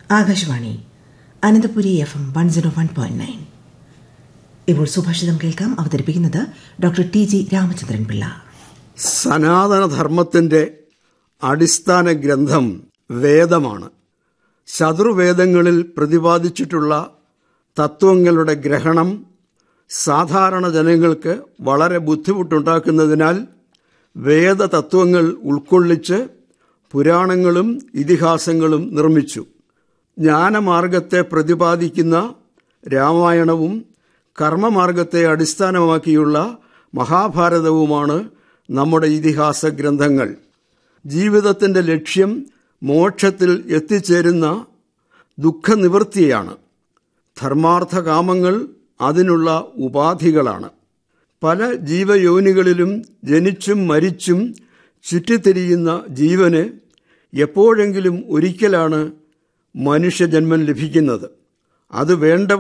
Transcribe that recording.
Akashvani Ananthapuri F M one zero one point nine ഇപ്പോൾ സുഭാഷിതം കേൾക്കാം അവതരിപ്പിക്കുന്നത് doctor T G Ramachandran Pillai സനാതനധർമ്മത്തിന്റെ അടിസ്ഥാന ഗ്രന്ഥം വേദമാണ് ശത്രുവേദങ്ങളിൽ പ്രതിപാദിച്ചിട്ടുള്ള തത്വങ്ങളുടെ ഗ്രഹണം സാധാരണ ജനങ്ങൾക്ക് വളരെ ബുദ്ധിമുട്ടുണ്ടാക്കുന്നതിനാൽ വേദതത്വങ്ങൾ ഉൾക്കൊള്ളിച്ച് പുരാണങ്ങളും ഇതിഹാസങ്ങളും നിർമ്മിച്ചു ജ്ഞാനമാർഗത്തെ പ്രതിപാദിക്കുന്ന രാമായണവും കർമ്മമാർഗത്തെ അടിസ്ഥാനമാക്കിയുള്ള മഹാഭാരതവുമാണ് നമ്മുടെ ഇതിഹാസ ഗ്രന്ഥങ്ങൾ ജീവിതത്തിന്റെ ലക്ഷ്യം മോക്ഷത്തിൽ എത്തിച്ചേരുന്ന ദുഃഖനിവൃത്തിയാണ് ധർമാർത്ഥകാമങ്ങൾ അതിനുള്ള ഉപാധികളാണ് പല ജീവയോനികളിലും ജനിച്ചും മരിച്ചും ചുറ്റിത്തിരിയുന്ന ജീവന് എപ്പോഴെങ്കിലും ഒരിക്കലാണ് മനുഷ്യജന്മം ലഭിക്കുന്നത് അത് വേണ്ട